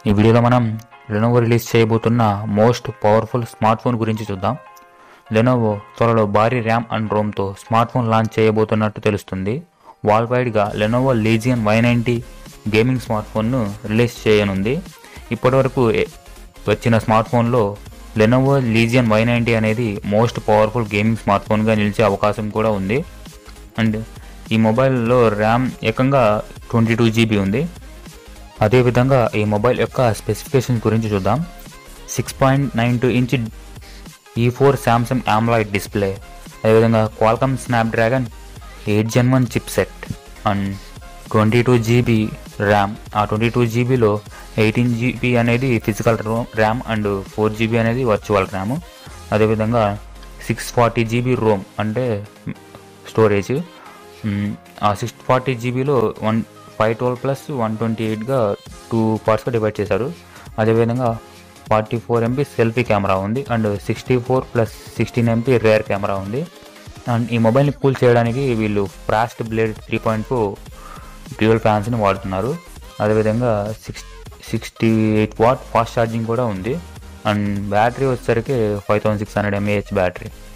ఈ వీడియోలో మనం లెనోవో రిలీజ్ చేయబోతున్న మోస్ట్ పవర్ఫుల్ స్మార్ట్ ఫోన్ గురించి చూద్దాం లెనోవో త్వరలో భారీ ర్యామ్ అండ్ రోమ్తో స్మార్ట్ ఫోన్ లాంచ్ చేయబోతున్నట్టు తెలుస్తుంది వరల్డ్ వైడ్గా Lenovo Legion Y ninety gaming smart ఫోన్ను రిలీజ్ చేయనుంది ఇప్పటివరకు ఎ- వచ్చిన స్మార్ట్ ఫోన్లో లెనోవో లీజియన్ వై నైంటీ అనేది మోస్ట్ పవర్ఫుల్ గేమింగ్ స్మార్ట్ ఫోన్గా నిలిచే అవకాశం కూడా ఉంది అండ్ ఈ మొబైల్లో ర్యామ్ ఏకంగా ట్వంటీ టూ జీబీ ఉంది అదేవిధంగా ఈ మొబైల్ యొక్క స్పెసిఫికేషన్స్ గురించి చూద్దాం six point nine two inch E four Samsung AMOLED display అదేవిధంగా Qualcomm Snapdragon eight gen one chip set and twenty two GB RAM ఆ ట్వంటీ టూ జీబీలో ఎయిటీన్ జీబీ అనేది physical RAM and four GB అనేది virtual RAM అదేవిధంగా six forty GB ROM అంటే storage మ్, ఆ six forty జీబీలో one five twelve plus one twenty ఎయిట్గా టూ పార్ట్స్గా డివైడ్ చేశారు అదేవిధంగా forty four MP selfie camera ఉంది and sixty four plus sixteen MP rear camera ఉంది అండ్ ఈ మొబైల్ని కూల్ చేయడానికి వీళ్ళు frost blade three point four dual ఫ్యాన్స్ని వాడుతున్నారు అదేవిధంగా six sixty eight watt fast charging కూడా ఉంది అండ్ బ్యాటరీ వచ్చేసరికి five thousand six hundred mAh battery